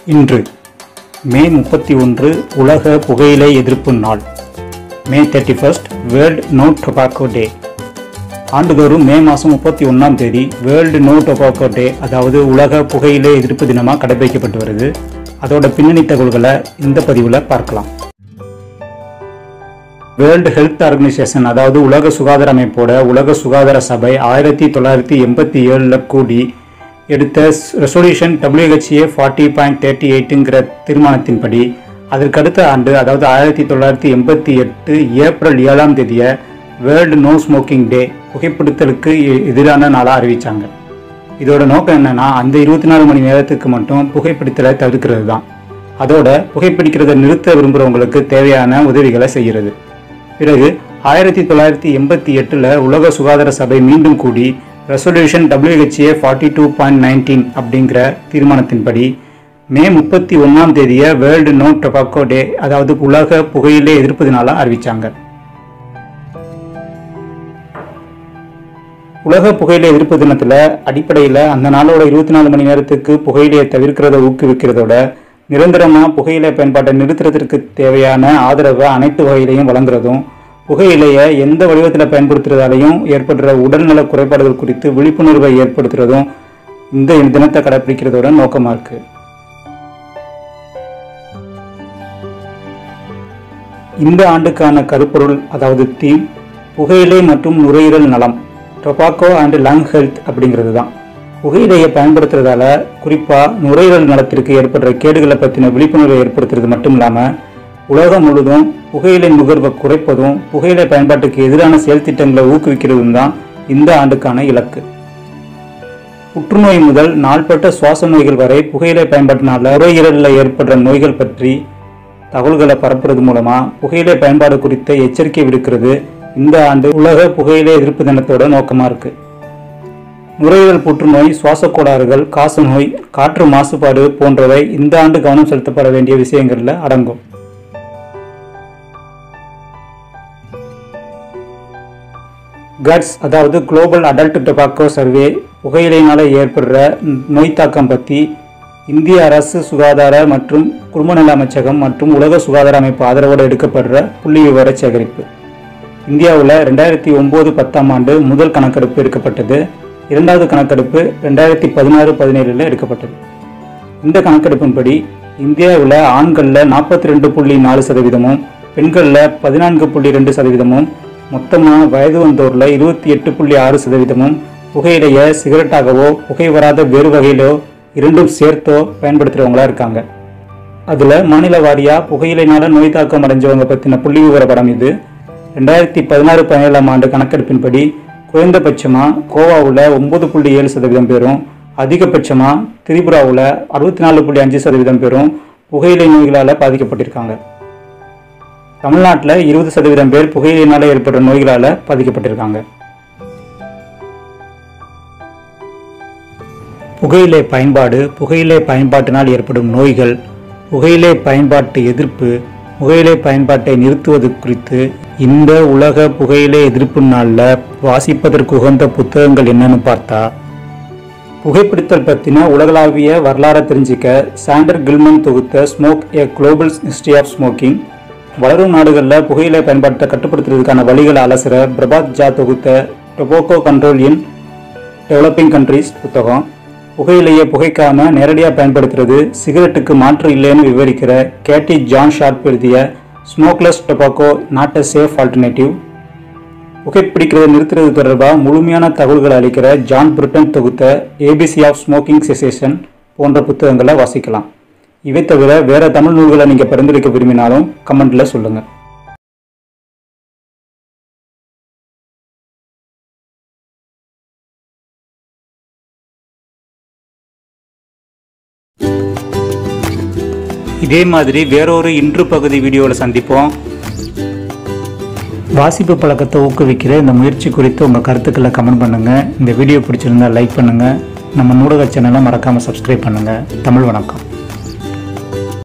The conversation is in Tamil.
இன்று மே முப்பத்தி ஒன்று உலக புகையிலை எதிர்ப்பு நாள் May thirty first world no tobacco day ஆண்டுதோறும் மே மாதம் முப்பத்தி ஒன்றாம் தேதி வேர்ல்டு நோ டொபாக்கோ டே அதாவது உலக புகையிலை எதிர்ப்பு தினமாக கடைபிடிக்கப்பட்டு வருது அதோட பின்னணி தகவல்களை இந்த பதிவில் பார்க்கலாம் வேர்ல்டு ஹெல்த் ஆர்கனைசேஷன் அதாவது உலக சுகாதார அமைப்போட உலக சுகாதார சபை ஆயிரத்தி தொள்ளாயிரத்தி எண்பத்தி ஏழில் கூடி எடுத்த resolution WHA forty point thirty எயிட்டுங்கிற தீர்மானத்தின்படி அதற்கடுத்த ஆண்டு அதாவது ஆயிரத்தி தொள்ளாயிரத்தி எண்பத்தி எட்டு ஏப்ரல் ஏழாம் தேதியை வேர்ல்டு நோ ஸ்மோக்கிங் டே புகைப்பிடித்தலுக்கு எ- எதிரான நாளாக அறிவிச்சாங்க இதோட நோக்கம் என்னன்னா அந்த இருபத்தி நாலு மணி நேரத்துக்கு மட்டும் புகைப்பிடித்தலை தவிர்க்கிறது தான் அதோட புகைப்பிடிக்கிறதை நிறுத்த விரும்புகிறவங்களுக்கு தேவையான உதவிகளை செய்கிறது பிறகு ஆயிரத்தி தொள்ளாயிரத்தி எண்பத்தி எட்டில் உலக சுகாதார சபை மீண்டும் கூடி resolution WHA forty two point nineteen அப்படிங்கிற தீர்மானத்தின்படி மே முப்பத்தி ஒன்றாம் தேதியை வேர்ல்டு நோ டொபாக்கோ டே அதாவது உலக புகையிலை எதிர்ப்பு தினால அறிவிச்சாங்க உலக புகையிலை எதிர்ப்பு தினத்தில் அடிப்படையில் அந்த நாளோட இருபத்தி நாலு மணி நேரத்துக்கு புகையிலையை தவிர்க்கிறத ஊக்குவிக்கிறதோட நிரந்தரமாக புகையிலை பயன்பாட்டை நிறுத்துறதுக்கு தேவையான ஆதரவை அனைத்து வகையிலையும் வழங்குறதும் புகையிலையை எந்த வடிவத்தில் பயன்படுத்துறதாலையும் ஏற்படுற உடல்நல குறைபாடுகள் குறித்து விழிப்புணர்வை ஏற்படுத்துறதும் இந்த தினத்தை கடைப்பிடிக்கிறதோட நோக்கமாக இருக்குது இந்த ஆண்டுக்கான கருப்பொருள் அதாவது தீம் புகையிலை மற்றும் நுரையீரல் நலம் டொபாக்கோ அண்ட் லங் ஹெல்த் அப்படிங்கிறது தான் புகையிலையை பயன்படுத்துறதால குறிப்பாக நுரையீரல் நலத்திற்கு ஏற்படுற கேடுகளை பற்றின விழிப்புணர்வை ஏற்படுத்துறது மட்டும் இல்லாமல் உலகம் முழுதும் புகையிலை நுகர்வை குறைப்பதும் புகையிலை பயன்பாட்டுக்கு எதிரான செயல் திட்டங்களை ஊக்குவிக்கிறதும் தான் இந்த ஆண்டுக்கான இலக்கு புற்றுநோய் முதல் நாள்பட்ட சுவாச நோய்கள் வரை புகையிலை பயன்பாட்டினால நுரையீரலில் ஏற்படுற நோய்கள் பற்றி தகவல்களை பரப்புறது மூலமா புகையிலை பயன்பாடு குறித்த எச்சரிக்கை விடுக்கிறது இந்த ஆண்டு உலக புகையிலை எதிர்ப்பு தினத்தோட நோக்கமா இருக்கு நுரையீரல் புற்றுநோய் சுவாச கோளாறுகள் காசநோய் காற்று மாசுபாடு போன்றவை இந்த ஆண்டு கவனம் செலுத்தப்பட வேண்டிய விஷயங்கள்ல அடங்கும் கட்ஸ் அதாவது குளோபல் அடல்ட் டொபாக்கோ சர்வே புகையிலையினால ஏற்படுற நோய் தாக்கம் பற்றி இந்திய அரசு சுகாதார மற்றும் குடும்ப நல அமைச்சகம் மற்றும் உலக சுகாதார அமைப்பு ஆதரவோடு எடுக்கப்படுற புள்ளி விவர சேகரிப்பு இந்தியாவில் ரெண்டாயிரத்தி ஒம்பது பத்தாம் ஆண்டு முதல் கணக்கெடுப்பு எடுக்கப்பட்டது இரண்டாவது கணக்கெடுப்பு ரெண்டாயிரத்தி பதினாறு பதினேழில் எடுக்கப்பட்டது இந்த கணக்கெடுப்பின்படி இந்தியாவில் ஆண்களில் நாற்பத்தி ரெண்டு புள்ளி நாலு சதவீதமும் பெண்களில் பதினான்கு புள்ளி ரெண்டு சதவீதமும் மொத்தமாக வயது வந்தோரில் இருபத்தி எட்டு புள்ளி ஆறு சதவீதமும் புகையிலையை சிகரெட்டாகவோ புகை வராத வேறு வகையிலோ இரண்டும் சேர்த்தோ பயன்படுத்துகிறவங்களா இருக்காங்க அதில் மாநில வாரியாக புகையிலைனால நோய் தாக்கம் அடைஞ்சவங்க பற்றின புள்ளி விவர படம் இது ரெண்டாயிரத்தி பதினாறு பதினேழாம் ஆண்டு கணக்கெடுப்பின்படி குறைந்தபட்சமாக கோவாவில் ஒம்பது புள்ளி ஏழு சதவீதம் பேரும் அதிகபட்சமாக திரிபுராவில் அறுபத்தி நாலு புள்ளி அஞ்சு சதவீதம் பேரும் புகையிலை நோய்களால் பாதிக்கப்பட்டிருக்காங்க தமிழ்நாட்டில் இருபது சதவீதம் பேர் புகையிலையினால் ஏற்படுற நோய்களால் பாதிக்கப்பட்டிருக்காங்க புகையிலை பயன்பாடு புகையிலை பயன்பாட்டினால் ஏற்படும் நோய்கள் புகையிலை பயன்பாட்டு எதிர்ப்பு புகையிலை பயன்பாட்டை நிறுத்துவது குறித்து இந்த உலக புகையிலை எதிர்ப்பு நாளில் வாசிப்பதற்கு உகந்த புத்தகங்கள் என்னன்னு பார்த்தா புகைப்பிடித்தல் பற்றின உலகளாவிய வரலாறை தெரிஞ்சிக்க சாண்டர் கில்மன் தொகுத்த smoke a global history of smoking வளரும் நாடுகளில் புகையிலை பயன்பாட்டை கட்டுப்படுத்துறதுக்கான வழிகளை அலசுற பிரபாத் ஜா தொகுத்த tobacco control in developing countries புத்தகம் புகையிலையை புகைக்காம நேரடியாக பயன்படுத்துறது சிகரெட்டுக்கு மாற்று இல்லைன்னு விவரிக்கிற கேட்டி ஜான் ஷார்ப் எழுதிய smokeless tobacco not a safe alternative புகைப்பிடிக்கிறதை நிறுத்துறது தொடர்பாக முழுமையான தகவல்களை அளிக்கிற ஜான் பிரிட்டன் தொகுத்த ஏபிசி ஆஃப் ஸ்மோக்கிங் செசேஷன் போன்ற புத்தகங்களை வாசிக்கலாம் இவை தவிர வேற தமிழ் நூல்களை நீங்கள் பரிந்துரைக்க விரும்பினாலும் கமெண்ட்ல சொல்லுங்கள் இதே மாதிரி வேறொரு இன்று பகுதி வீடியோவில் சந்திப்போம் வாசிப்பு பழக்கத்தை ஊக்குவிக்கிற இந்த முயற்சி குறித்து உங்கள் கருத்துக்களை கமெண்ட் பண்ணுங்கள் இந்த வீடியோ பிடிச்சிருந்தா லைக் பண்ணுங்கள் நம்ம நூடக சேனலை மறக்காமல் சப்ஸ்கிரைப் பண்ணுங்கள் தமிழ் வணக்கம்